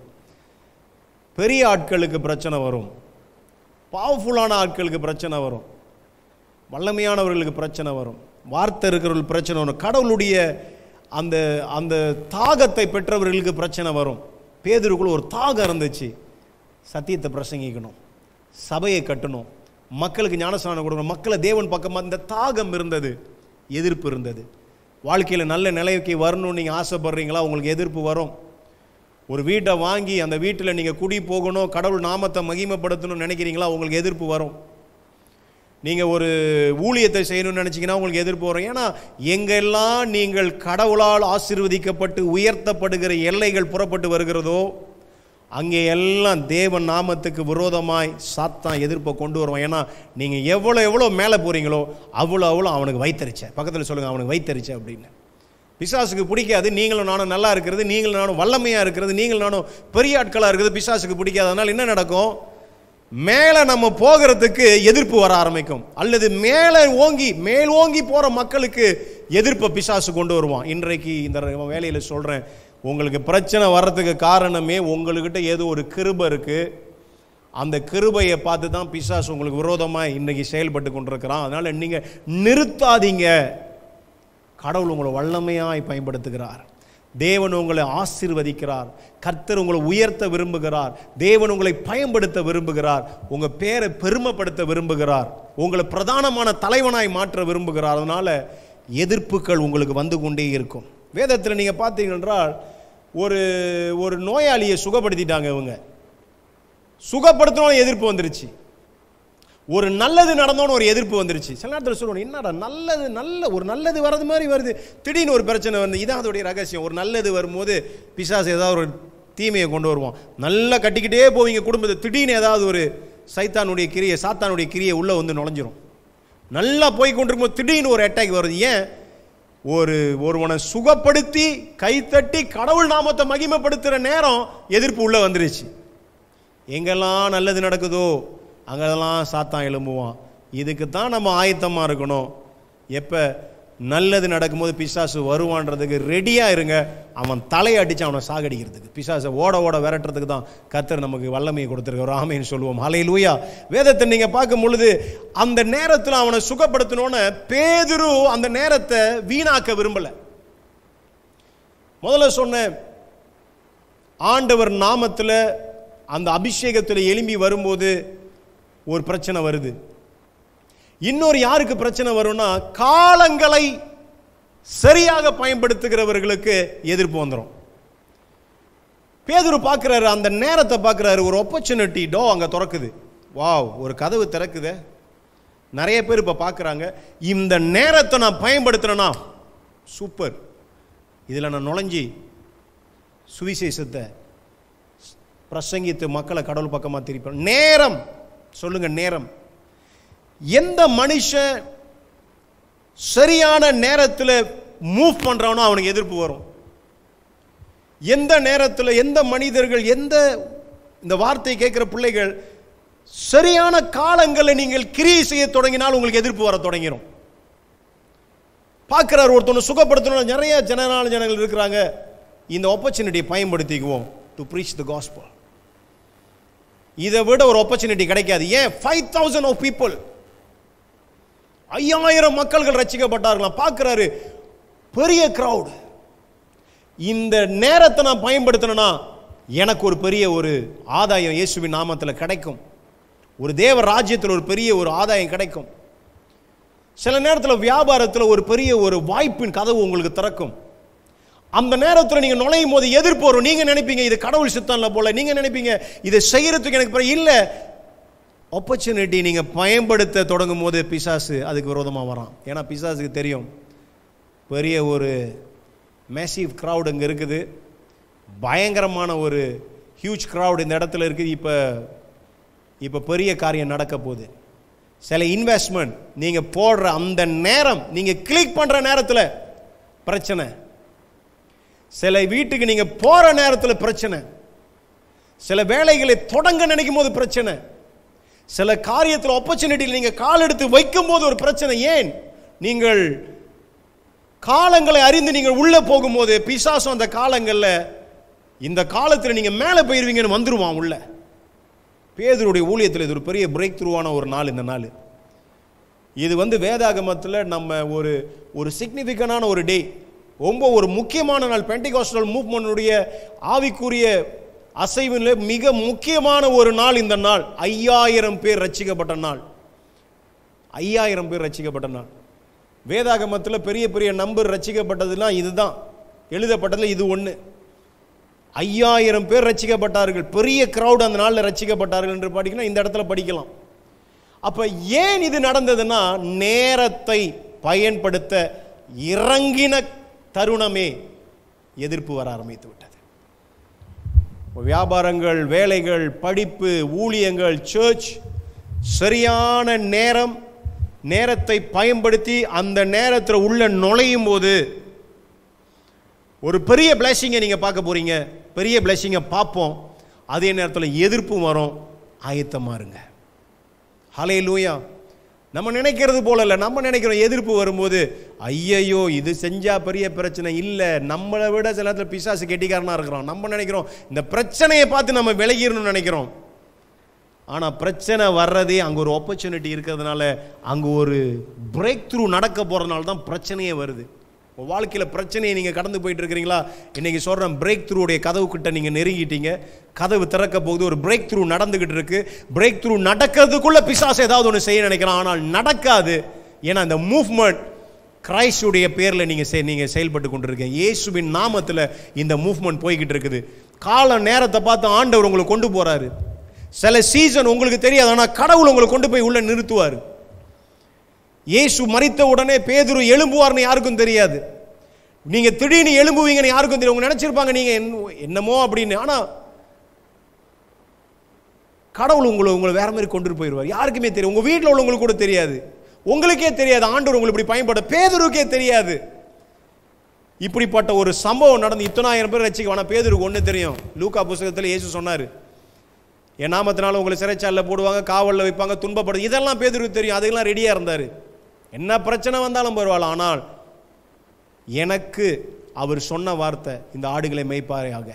பெரிய ஆட்களுக்கு பிரச்சனை வரும் பவர்ஃபுல்லான ஆட்களுக்கு பிரச்சனை வரும் வல்லமையானவர்களுக்கு பிரச்சனை வரும் வார்த்தை இருக்கிறவர்கள் பிரச்சனை வரும் கடவுளுடைய அந்த அந்த தாகத்தை பெற்றவர்களுக்கு பிரச்சனை வரும் பேதருக்குள்ள ஒரு தாகம் இருந்துச்சு சத்தியத்தை பிரசங்கிக்கணும் சபையை கட்டணும் மக்களுக்கு ஞானஸ்நானம் கொடுக்கணும் மக்களை தேவன் பக்கமாக இந்த தாகம் இருந்தது எதிர்ப்பு இருந்தது வாழ்க்கையில் நல்ல நிலைக்கு வரணும்னு நீங்கள் ஆசைப்படுறீங்களா உங்களுக்கு எதிர்ப்பு வரும் ஒரு வீட்டை வாங்கி அந்த வீட்டில் நீங்கள் குடி போகணும் கடவுள் நாமத்தை மகிமைப்படுத்தணும்னு நினைக்கிறீங்களா உங்களுக்கு எதிர்ப்பு வரும் நீங்கள் ஒரு ஊழியத்தை செய்யணும்னு நினச்சிங்கன்னா உங்களுக்கு எதிர்ப்பு வரும் ஏன்னா எங்கெல்லாம் நீங்கள் கடவுளால் ஆசீர்வதிக்கப்பட்டு உயர்த்தப்படுகிற எல்லைகள் புறப்பட்டு வருகிறதோ அங்கே எல்லாம் தேவன் நாமத்துக்கு விரோதமாய் சாத்தான் எதிர்ப்பை கொண்டு வருவான் ஏன்னா நீங்கள் எவ்வளோ எவ்வளோ மேலே போகிறீங்களோ அவ்வளோ அவ்வளோ அவனுக்கு வைத்தறிச்ச பக்கத்தில் சொல்லுங்கள் அவனுக்கு வைத்தறிச்ச அப்படின்னு பிசாசுக்கு பிடிக்காது நீங்களும் நானும் நல்லா இருக்கிறது நீங்களும் நானும் வல்லமையாக இருக்கிறது நீங்களும் நானும் பெரிய ஆட்களாக இருக்கிறது பிசாசுக்கு பிடிக்காது அதனால் என்ன நடக்கும் மேலே நம்ம போகிறதுக்கு எதிர்ப்பு வர ஆரம்பிக்கும் அல்லது மேலே ஓங்கி மேல் ஓங்கி போகிற மக்களுக்கு எதிர்ப்பை பிசாசு கொண்டு வருவான் இன்றைக்கு இந்த வேலையில் சொல்கிறேன் உங்களுக்கு பிரச்சனை வர்றதுக்கு காரணமே உங்கள்கிட்ட ஏதோ ஒரு கிருபை இருக்குது அந்த கிருபையை பார்த்து தான் பிசாசு உங்களுக்கு விரோதமாக இன்னைக்கு செயல்பட்டு கொண்டிருக்கிறான் அதனால் நீங்கள் நிறுத்தாதீங்க கடவுள் உங்களை வல்லமையாய் பயன்படுத்துகிறார் தேவன் உங்களை ஆசீர்வதிக்கிறார் கர்த்தர் உங்களை உயர்த்த விரும்புகிறார் தேவன் உங்களை பயன்படுத்த விரும்புகிறார் உங்க பேரை பெருமைப்படுத்த விரும்புகிறார் உங்களை பிரதானமான தலைவனாய் மாற்ற விரும்புகிறார் அதனால எதிர்ப்புகள் உங்களுக்கு வந்து கொண்டே இருக்கும் வேதத்தில் நீங்க பார்த்தீங்க என்றால் ஒரு ஒரு நோயாளியை சுகப்படுத்திட்டாங்க இவங்க சுகப்படுத்தணும் எதிர்ப்பு வந்துருச்சு ஒரு நல்லது நடந்தோன்னு ஒரு எதிர்ப்பு வந்துருச்சு சில நேரத்தில் சொல்லுவோம் என்னடா நல்லது நல்ல ஒரு நல்லது வர்றது மாதிரி வருது திடீர்னு ஒரு பிரச்சனை வந்து இதான் அதோடைய ரகசியம் ஒரு நல்லது வரும்போது பிசாசு ஏதாவது ஒரு தீமையை கொண்டு வருவோம் நல்லா கட்டிக்கிட்டே போவீங்க குடும்பத்தை திடீர்னு ஏதாவது ஒரு சைத்தானுடைய கிரியை சாத்தானுடைய கிரியை உள்ளே வந்து நுழைஞ்சிரும் நல்லா போய் கொண்டிருக்கும்போது திடீர்னு ஒரு அட்டாக் வருது ஏன் ஒரு ஒருவனை சுகப்படுத்தி கைத்தட்டி கடவுள் நாமத்தை மகிமைப்படுத்துகிற நேரம் எதிர்ப்பு உள்ளே வந்துருச்சு எங்கெல்லாம் நல்லது நடக்குதோ அங்கெல்லாம் சாத்தான் எழும்புவான் இதுக்கு தான் நம்ம ஆயத்தமாக இருக்கணும் எப்போ நல்லது நடக்கும்போது பிசாசு வருவான்றதுக்கு ரெடியாக இருங்க அவன் தலையை அடித்து அவனை சாகடிக்கிறதுக்கு பிசாசை ஓட ஓட விரட்டுறதுக்கு தான் கத்தர் நமக்கு வல்லமையை கொடுத்துருக்க ஒரு ஆமைன்னு சொல்லுவோம் ஹலை லூயா வேதத்தை நீங்கள் பார்க்கும் பொழுது அந்த நேரத்தில் அவனை சுகப்படுத்தணுன்னு பேதுரு அந்த நேரத்தை வீணாக்க விரும்பலை முதல்ல சொன்னேன் ஆண்டவர் நாமத்தில் அந்த அபிஷேகத்தில் எழும்பி வரும்போது ஒரு பிரச்சனை வருது இன்னொரு யாருக்கு பிரச்சனை வரும்னா காலங்களை சரியாக பயன்படுத்துகிறவர்களுக்கு எதிர்ப்பு வந்துடும் பேதுரு பார்க்குறாரு அந்த நேரத்தை பார்க்குறாரு ஒரு ஆப்பர்ச்சுனிட்டி டோ அங்கே திறக்குது வாவ் ஒரு கதவு திறக்குதே நிறைய பேர் இப்போ பார்க்குறாங்க இந்த நேரத்தை நான் பயன்படுத்துறேன்னா சூப்பர் இதில் நான் நுழைஞ்சி சுவிசேஷத்தை பிரசங்கித்து மக்களை கடவுள் பக்கமாக திருப்பி நேரம் சொல்லுங்க நேரம் எந்த மனுஷன் சரியான நேரத்தில் மூவ் பண்றானோ அவனுக்கு எதிர்ப்பு வரும் எந்த நேரத்தில் எந்த மனிதர்கள் எந்த இந்த வார்த்தை கேட்குற பிள்ளைகள் சரியான காலங்களில் நீங்கள் கிரியை செய்ய தொடங்கினால் உங்களுக்கு எதிர்ப்பு வர தொடங்கிடும் பார்க்குறாரு ஒருத்தவனை சுகப்படுத்தணும் நிறைய ஜனநாள் ஜனங்கள் இருக்கிறாங்க இந்த ஆப்பர்ச்சுனிட்டியை பயன்படுத்திக்குவோம் டு ப்ரீச் த காஸ்பல் இதை விட ஒரு ஆப்பர்ச்சுனிட்டி கிடைக்காது ஏன் ஃபைவ் தௌசண்ட் ஆஃப் பீப்புள் ஐயாயிரம் மக்கள்கள் ரசிக்கப்பட்டார்களாம் பார்க்குறாரு பெரிய கிரவுட் இந்த நேரத்தை நான் பயன்படுத்தினா எனக்கு ஒரு பெரிய ஒரு ஆதாயம் இயேசுவின் நாமத்தில் கிடைக்கும் ஒரு தேவ ராஜ்யத்தில் ஒரு பெரிய ஒரு ஆதாயம் கிடைக்கும் சில நேரத்தில் வியாபாரத்தில் ஒரு பெரிய ஒரு வாய்ப்பின் கதவு உங்களுக்கு திறக்கும் அந்த நேரத்தில் நீங்கள் நுழையும் போது எதிர்ப்பு வரும் நீங்கள் நினைப்பீங்க இது கடவுள் சித்தம்ல போல நீங்கள் நினைப்பீங்க இதை செய்யறதுக்கு எனக்கு பிறகு இல்லை ஆப்பர்ச்சுனிட்டி நீங்கள் பயன்படுத்த தொடங்கும் போது பிசாசு அதுக்கு விரோதமாக வரான் ஏன்னா பிசாசுக்கு தெரியும் பெரிய ஒரு மேசிவ் க்ரௌட் இங்கே இருக்குது பயங்கரமான ஒரு ஹியூஜ் க்ரௌட் இந்த இடத்துல இருக்குது இப்போ இப்போ பெரிய காரியம் நடக்க போகுது சில இன்வெஸ்ட்மெண்ட் நீங்க போடுற அந்த நேரம் நீங்க கிளிக் பண்ற நேரத்தில் பிரச்சனை சில வீட்டுக்கு நீங்க போற நேரத்தில் பிரச்சனை சில வேலைகளை தொடங்க நினைக்கும் போது பிரச்சனை சில காரியத்தில் ஆப்பர்ச்சுனிட்டியில் நீங்க கால் எடுத்து வைக்கும் போது ஒரு பிரச்சனை ஏன் நீங்கள் காலங்களை அறிந்து நீங்கள் உள்ள போகும்போது பிசாசம் அந்த காலங்களில் இந்த காலத்தில் நீங்க மேலே போயிருவீங்கன்னு வந்துருவான் உள்ள பேதருடைய ஊழியத்தில் இது ஒரு பெரிய பிரேக் த்ரூவான ஒரு நாள் இந்த நாள் இது வந்து வேதாகமத்தில் நம்ம ஒரு ஒரு சிக்னிஃபிகண்டான ஒரு டே ரொம்ப ஒரு முக்கியமான நாள் பெண்டிகாஸ்டல் மூவ்மெண்ட்டுடைய ஆவிக்குரிய அசைவில் மிக முக்கியமான ஒரு நாள் இந்த நாள் ஐயாயிரம் பேர் ரட்சிக்கப்பட்ட நாள் ஐயாயிரம் பேர் ரட்சிக்கப்பட்ட நாள் வேதாகமத்தில் பெரிய பெரிய நம்பர் ரட்சிக்கப்பட்டதுன்னா இதுதான் எழுதப்பட்டதுல இது ஒன்று ஐயாயிரம் பேர் ரட்சிக்கப்பட்டார்கள் பெரிய கிரவுட் அந்த நாளில் ரட்சிக்கப்பட்டார்கள் என்று படிக்கணும் இந்த இடத்துல படிக்கலாம் அப்ப ஏன் இது நடந்ததுன்னா நேரத்தை பயன்படுத்த இறங்கின தருணமே எதிர்ப்பு வர ஆரம்பித்து விட்டது வியாபாரங்கள் வேலைகள் படிப்பு ஊழியங்கள் சர்ச் சரியான நேரம் நேரத்தை பயன்படுத்தி அந்த நேரத்தில் உள்ள நுழையும் போது ஒரு பெரிய பிளஸிங்கை நீங்க பார்க்க போறீங்க பெரிய பிளஸிங்கை பார்ப்போம் அதே நேரத்தில் எதிர்ப்பும் வரும் ஆயத்தமா இருங்க ஹலே லூயா நம்ம நினைக்கிறது போல இல்லை நம்ம நினைக்கிறோம் எதிர்ப்பு வரும்போது ஐயையோ இது செஞ்சா பெரிய பிரச்சனை இல்லை நம்மளை விட சில நேரத்தில் பிசாசு கெட்டிக்காரனா இருக்கிறோம் நம்ம நினைக்கிறோம் இந்த பிரச்சனையை பார்த்து நம்ம விலகிடணும்னு நினைக்கிறோம் ஆனால் பிரச்சனை வர்றதே அங்கே ஒரு ஆப்பர்ச்சுனிட்டி இருக்கிறதுனால அங்கே ஒரு பிரேக் த்ரூ நடக்க போகிறதுனால தான் பிரச்சனையே வருது உங்கள் வாழ்க்கையில் பிரச்சனையை நீங்கள் கடந்து போயிட்டு இருக்கிறீங்களா இன்னைக்கு சொல்கிறேன் பிரேக் த்ரூடைய கதவு கிட்ட நீங்கள் நெருங்கிட்டீங்க கதவு திறக்க போகுது ஒரு பிரேக் த்ரூ நடந்துகிட்டு இருக்கு பிரேக் த்ரூ நடக்கிறதுக்குள்ள பிசாசு ஏதாவது ஒன்று செய்ய நினைக்கிறான் ஆனால் நடக்காது ஏன்னா இந்த மூவ்மெண்ட் கிரைஸ்டுடைய பேரில் நீங்கள் செய் நீங்கள் செயல்பட்டு கொண்டிருக்கீங்க இயேசுவின் நாமத்தில் இந்த மூவ்மெண்ட் போய்கிட்டு இருக்குது கால நேரத்தை பார்த்து ஆண்டவர் உங்களை கொண்டு போறாரு சில சீசன் உங்களுக்கு தெரியாது ஆனால் கடவுள் உங்களை கொண்டு போய் உள்ள நிறுத்துவார் இயேசு மரித்த உடனே பேதுரு எழும்புவார்னு யாருக்கும் தெரியாது நீங்க திடீர்னு எழும்புவீங்கன்னு யாருக்கும் தெரியும் உங்க நினைச்சிருப்பாங்க நீங்க என்ன- என்னமோ அப்படின்னு ஆனா கடவுள் உங்களை உங்களை வேற மாதிரி கொண்டு போயிடுவார் யாருக்குமே தெரியும் உங்க வீட்டில் உள்ளவங்களுக்கு கூட தெரியாது உங்களுக்கே தெரியாது ஆண்டவர் உங்களை இப்படி பயன்பட பேதுருக்கே தெரியாது இப்படிப்பட்ட ஒரு சம்பவம் நடந்து இத்தனாயிரம் பேர் ரசிக்க வேணா பேதுருக்கு ஒன்று தெரியும் லூக்கா புஸ்தகத்தில் இயேசு சொன்னார் என் நாமத்தினால உங்களை சிறைச்சாலையில் போடுவாங்க காவலில் வைப்பாங்க துன்பப்படுது இதெல்லாம் பேதுருக்கு தெரியும் அதுக்கெல்லாம் ரெடியாக இருந்தார் என்ன பிரச்சனை வந்தாலும் பரவாயில்ல ஆனால் எனக்கு அவர் சொன்ன வார்த்தை இந்த ஆடுகளை மேய்ப்பாயாக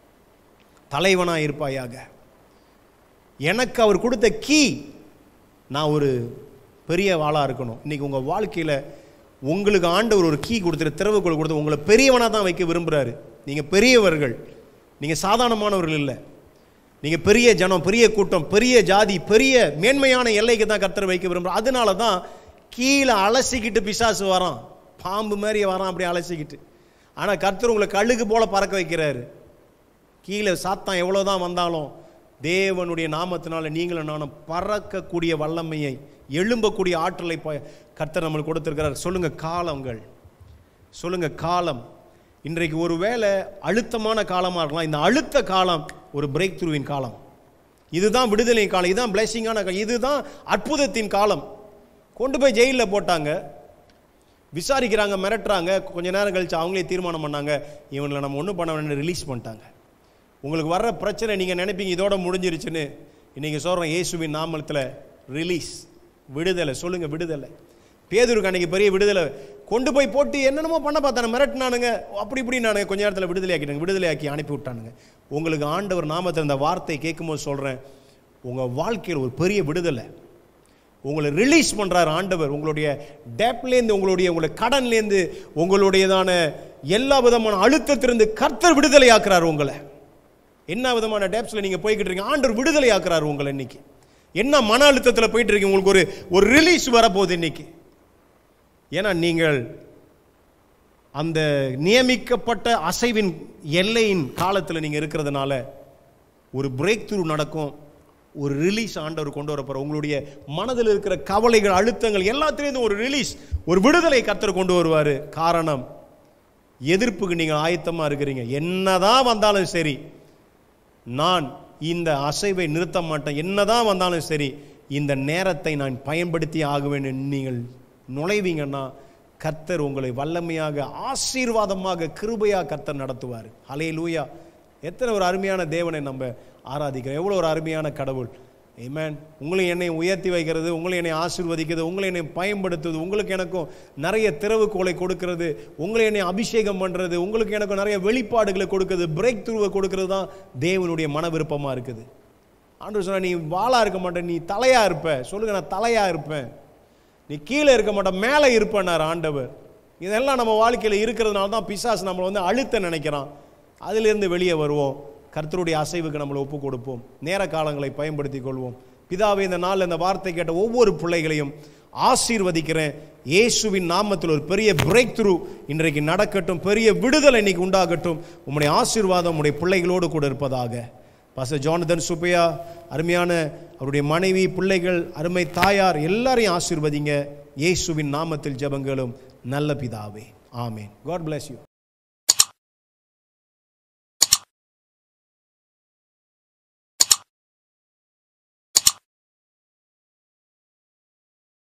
தலைவனாக இருப்பாயாக எனக்கு அவர் கொடுத்த கீ நான் ஒரு பெரிய வாளாக இருக்கணும் இன்னைக்கு உங்கள் வாழ்க்கையில் உங்களுக்கு ஆண்டவர் ஒரு கீ கொடுத்துரு திறவுக்குள் கொடுத்து உங்களை பெரியவனாக தான் வைக்க விரும்புகிறாரு நீங்கள் பெரியவர்கள் நீங்கள் சாதாரணமானவர்கள் இல்லை நீங்கள் பெரிய ஜனம் பெரிய கூட்டம் பெரிய ஜாதி பெரிய மேன்மையான எல்லைக்கு தான் கர்த்தர் வைக்க விரும்புகிறார் அதனால தான் கீழே அலசிக்கிட்டு பிசாசு வரான் பாம்பு மாதிரி வரான் அப்படி அலசிக்கிட்டு ஆனால் கர்த்தர் உங்களை கழுகு போல பறக்க வைக்கிறாரு கீழே சாத்தான் எவ்வளோதான் வந்தாலும் தேவனுடைய நாமத்தினால நீங்களும் நானும் பறக்கக்கூடிய வல்லமையை எழும்பக்கூடிய ஆற்றலை ப- கர்த்தர் நம்மளுக்கு கொடுத்திருக்கிறார் சொல்லுங்க காலங்கள் சொல்லுங்க காலம் இன்றைக்கு ஒருவேளை அழுத்தமான காலமாக இருக்கலாம் இந்த அழுத்த காலம் ஒரு பிரேக் த்ரூவின் காலம் இதுதான் விடுதலை காலம் இதுதான் பிளெஸிங்கான காலம் இதுதான் அற்புதத்தின் காலம் கொண்டு போய் ஜெயிலில் போட்டாங்க விசாரிக்கிறாங்க மிரட்டுறாங்க கொஞ்ச நேரம் கழிச்சு அவங்களே தீர்மானம் பண்ணாங்க இவங்களை நம்ம ஒன்றும் பண்ண வேணும்னு ரிலீஸ் பண்ணிட்டாங்க உங்களுக்கு வர்ற பிரச்சனை நீங்கள் நினைப்பீங்க இதோட முடிஞ்சிருச்சுன்னு இன்னைக்கு சொல்கிறோம் இயேசுவின் நாமத்தில் ரிலீஸ் விடுதலை சொல்லுங்க விடுதலை பேதுருக்கு அன்னைக்கு பெரிய விடுதலை கொண்டு போய் போட்டு என்னென்னமோ பண்ண பார்த்தானு மிரட்டினானுங்க அப்படி இப்படி நானுங்க கொஞ்ச நேரத்தில் விடுதலை ஆக்கிட்டாங்க விடுதலை ஆக்கி அனுப்பி விட்டானுங்க உங்களுக்கு ஆண்டவர் நாமத்தில் இந்த வார்த்தை கேட்கும்போது சொல்கிறேன் உங்கள் வாழ்க்கையில் ஒரு பெரிய விடுதலை உங்களை ரிலீஸ் பண்றார் ஆண்டவர் உங்களுடைய டேப்லேருந்து உங்களுடைய உங்களுடைய கடன்லேருந்து உங்களுடையதான எல்லா விதமான அழுத்தத்திலிருந்து கர்த்தர் விடுதலை ஆக்குறார் உங்களை என்ன விதமான டேப்ஸில் நீங்கள் போய்கிட்டு இருக்கீங்க ஆண்டவர் விடுதலை ஆக்குறார் உங்களை இன்னைக்கு என்ன மன அழுத்தத்தில் போயிட்டு இருக்கீங்க உங்களுக்கு ஒரு ஒரு ரிலீஸ் வரப்போகுது இன்னைக்கு ஏன்னா நீங்கள் அந்த நியமிக்கப்பட்ட அசைவின் எல்லையின் காலத்தில் நீங்கள் இருக்கிறதுனால ஒரு பிரேக் த்ரூ நடக்கும் ஒரு ரிலீஸ் ஆண்டவர் கொண்டு வரப்போற உங்களுடைய மனதில் இருக்கிற கவலைகள் அழுத்தங்கள் எல்லாத்திலேருந்து ஒரு ரிலீஸ் ஒரு விடுதலை கர்த்தர் கொண்டு வருவார் காரணம் எதிர்ப்புக்கு நீங்கள் ஆயத்தமாக இருக்கிறீங்க என்னதான் வந்தாலும் சரி நான் இந்த அசைவை நிறுத்த மாட்டேன் என்னதான் வந்தாலும் சரி இந்த நேரத்தை நான் பயன்படுத்தி ஆக வேண்டும் நீங்கள் நுழைவீங்கன்னா கர்த்தர் உங்களை வல்லமையாக ஆசீர்வாதமாக கிருபையாக கர்த்தர் நடத்துவார் ஹலே லூயா எத்தனை ஒரு அருமையான தேவனை நம்ம ஆராதிக்கிறோம் எவ்வளோ ஒரு அருமையான கடவுள் ஏமேன் உங்களை என்னை உயர்த்தி வைக்கிறது உங்களை என்னை ஆசீர்வதிக்கிறது உங்களை என்னை பயன்படுத்துவது உங்களுக்கு எனக்கும் நிறைய திறவுகோலை கொடுக்கிறது உங்களை என்னை அபிஷேகம் பண்ணுறது உங்களுக்கு எனக்கும் நிறைய வெளிப்பாடுகளை கொடுக்குறது பிரேக் த்ரூவை கொடுக்கறது தான் தேவனுடைய மன விருப்பமாக இருக்குது ஆண்டு சொன்னா நீ வாளா இருக்க மாட்டேன் நீ தலையா இருப்ப சொல்லுங்க நான் தலையா இருப்பேன் நீ கீழே இருக்க மாட்டேன் மேலே இருப்பேன்னார் ஆண்டவர் இதெல்லாம் நம்ம வாழ்க்கையில் இருக்கிறதுனால தான் பிசாசு நம்மளை வந்து அழுத்த நினைக்கிறான் அதிலிருந்து வெளியே வருவோம் கர்த்தருடைய அசைவுக்கு நம்மளை ஒப்பு கொடுப்போம் நேர காலங்களை பயன்படுத்தி கொள்வோம் பிதாவே இந்த நாள் இந்த வார்த்தை கேட்ட ஒவ்வொரு பிள்ளைகளையும் ஆசீர்வதிக்கிறேன் இயேசுவின் நாமத்தில் ஒரு பெரிய பிரேக் த்ரூ இன்றைக்கு நடக்கட்டும் பெரிய விடுதலை இன்னைக்கு உண்டாகட்டும் உம்முடைய ஆசீர்வாதம் உம்முடைய பிள்ளைகளோடு கூட இருப்பதாக பாச ஜானதன் சுப்பையா அருமையான அவருடைய மனைவி பிள்ளைகள் அருமை தாயார் எல்லாரையும் ஆசீர்வதிங்க இயேசுவின் நாமத்தில் ஜெபங்களும் நல்ல பிதாவே ஆமேன் காட் bless யூ